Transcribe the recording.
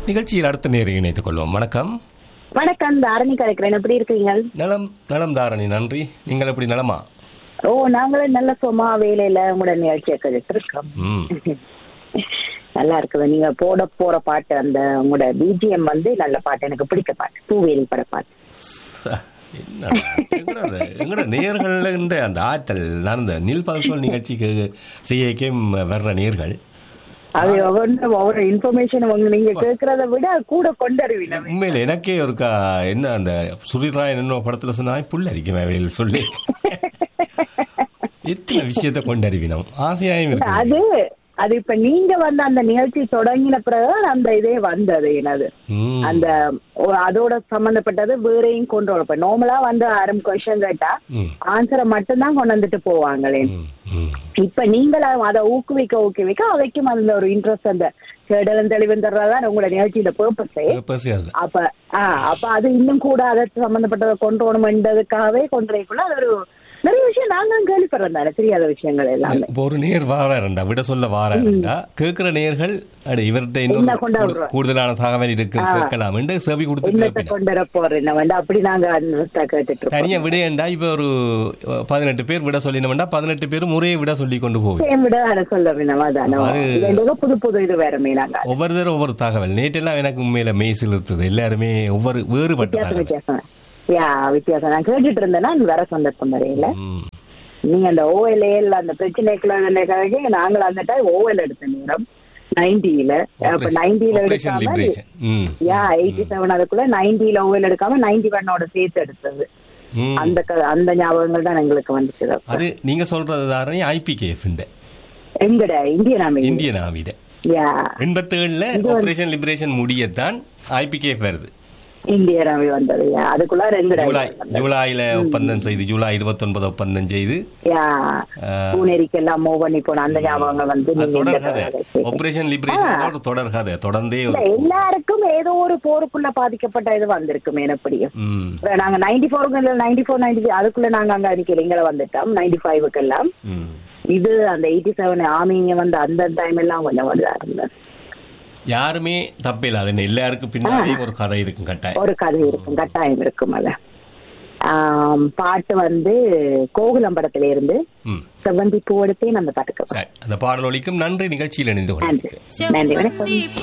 நிகழ்ச்சியில் அடுத்த நேரை இணைத்துக் கொள்வோம் வணக்கம் வணக்கம் தாரணி கலைக்கிறேன் எப்படி இருக்கீங்க நலம் நலம் தாரணி நன்றி நீங்கள் எப்படி நலமா ஓ நாங்களும் நல்ல சும்மா வேலையில உங்களோட நிகழ்ச்சியை கழித்து இருக்கோம் ம் நல்லா இருக்குது நீங்க போட போற பாட்டு அந்த உங்களோட பிஜிஎம் வந்து நல்ல பாட்டு எனக்கு பிடிச்ச பாட்டு பூவேலி பட பாட்டு ச- என்னடா, எங்கடா அது? எங்கடா நேர்கள்ன்ற அந்த ஆற்றல் நடந்த நில் பல்சோல் நிகழ்ச்சிக்கு செய்யக்கே வர்ற நேர்கள் அது ஒவ்வொன்றும் ஒவ்வொரு இன்ஃபர்மேஷன் உங்க நீங்க கேட்கறத விட கூட கொண்டறிவின உண்மையில எனக்கே ஒருக்கா என்ன அந்த சுரிராயன் என்ன படத்துல சொன்னா புல் அரிக்கும் வேலையில் சொல்லி எத்தனை விஷயத்தை கொண்டறிவினோம் ஆசையாயும் இருக்கு அது அது இப்ப நீங்க வந்து அந்த நிகழ்ச்சி தொடங்கின பிறகு அந்த இதே வந்தது என்னது ம், அந்த ஒ- அதோட சம்பந்தப்பட்டது வேறையும் கொண்டு வரப்ப நார்மலா வந்து ஆரம் கொஸ்டின் கேட்டா ம், ஆன்சரை மட்டும்தான் கொண்டு வந்துட்டு போவாங்களே ம், ம். இப்ப நீங்கள அதை ஊக்குவிக்க ஊக்குவிக்க அவைக்கும் அந்த ஒரு இன்ட்ரெஸ்ட் அந்த கேடலும் தெளிவும் தர்றதான் உங்களோட நிகழ்ச்சியோட பர்பஸே purpose அது. அப்ப ஆஹ் அப்ப அது இன்னும் கூட அதை சம்பந்தப்பட்டதை கொண்டு வரணும்ன்றதுக்காகவே கொண்டு வரக்குள்ள அது ஒரு நிறைய விஷயம் நாங்களும் கேள்விப்படுறோம் தானே தெரியாத விஷயங்கள் எல்லாமே இப்போ ஒரு நேர் வாராருண்டா விட சொல்ல வாராருண்டா கேட்கிற நேர்கள் அட இவர்கிட்ட இன்னொரு என்ன கொண்டு கூடு- வருவார்? கூடுதலான தகவல் இருக்கு கேட்கலாம் என்று செவி கொடுத்து என்னத்தை கேட்பினோம். கொண்டு வர போறேன் வந்து அப்படி நாங்க அந்த கேட்டுட்டு இருக்கோம் தனியா விடையண்டா இப்ப ஒரு அஹ், பதினெட்டு பேர் விட சொல்லினோம்டா பதினெட்டு பேரும் முறையை விட சொல்லி கொண்டு போகும் சேம் விட அதை சொல்ல வேணாம் அதானோ அது- இது ரெண்டுக்கும் புது புது இது வேற மீனாங்க ஒவ்வொருத்தரும் ஒவ்வொரு தகவல் நேற்றெல்லாம் எனக்கு உண்மையில மெய் சிலிர்த்தது எல்லாருமே ஒவ்வொரு வேறுபட்ட வித்தியாசம் தகவல் வித்தியாசம் யா வித்தியாசம் நான் கேட்டுட்டு இருந்தேன்னா வேற சந்தர்ப்பம் வரையில ம். நீங்க அந்த ஓஎல்ஏல அந்த பிரச்சனைக்குள்ள இருந்ததுக்காக நாங்கள் அந்த டைம் ஓஎல் எடுத்த நேரம் நைன்டில அப்ப Operation- நைன்டில Operation எடுக்காம Liberation. ம். யா எயிட்டி செவன் அதுக்குள்ள நைன்டில ஓஎல் எடுக்காம நைன்டி ஒன்னோட சேர்த்து எடுத்தது ம். அந்த க- அந்த ஞாபகங்கள் தான் எங்களுக்கு வந்துச்சு அது நீங்க சொல்றது தாரணி ஐபிகேஎஃப் எங்கட இந்தியன் அமை இந்திய நாவித யா எண்பத்தேழுல ஆபரேஷன் லிபரேஷன் முடியத்தான் ஐபிகேஎஃப் வருது இந்தியன் அமை வந்தது யா அதுக்குள்ள எங்கட ஜூலை ஜூலைல ஒப்பந்தம் செய்து ஜூலை இருபத்தி ஒன்பது ஒப்பந்தம் செய்து யா ஆஹ், பூனேரிக்கு எல்லாம் மூவ் பண்ணி போன அந்த ஞாபகங்கள் வந்து அது நீங்க தொடர் இந்த கதை கதை ஆபரேஷன் லிபரேஷன் ஒரு தொடர் கதை தொடர்ந்தே இல்ல, ஒரு எல்லாருக்கும் ஏதோ ஒரு போருக்குள்ள பாதிக்கப்பட்ட இது வந்திருக்கும் எப்படியும் ம், இப்ப நாங்க நைன்டி ஃபோருக்கு நைன்டி ஃபோர் நைன்டி அதுக்குள்ள நாங்க அங்க அடிக்கல இங்க வந்துட்டோம் நைன்டி ஃபைவுக்கு எல்லாம் ம். இது அந்த எயிட்டி செவன் ஆமிங்க வந்து அந்த டைம் எல்லாம் கொஞ்சம் வந்து இருந்தது யாருமே தப்பில்லை அது எல்லாருக்கும் பின்னாடி ஒரு கதை இருக்கும் கட்டாயம் ஒரு கதை இருக்கும் கட்டாயம் இருக்கும் அது ஆம், பாட்டு வந்து கோகுலம் படத்துல இருந்து ம் செவ்வந்தி பூ எடுத்தே நம்ம பாட்டுக்கு சரி அந்த பாடல் ஒலிக்கும் நன்றி நிகழ்ச்சியில் இணைந்து நன்றி கொண்டிருக்கிறேன் நன்றி வணக்கம்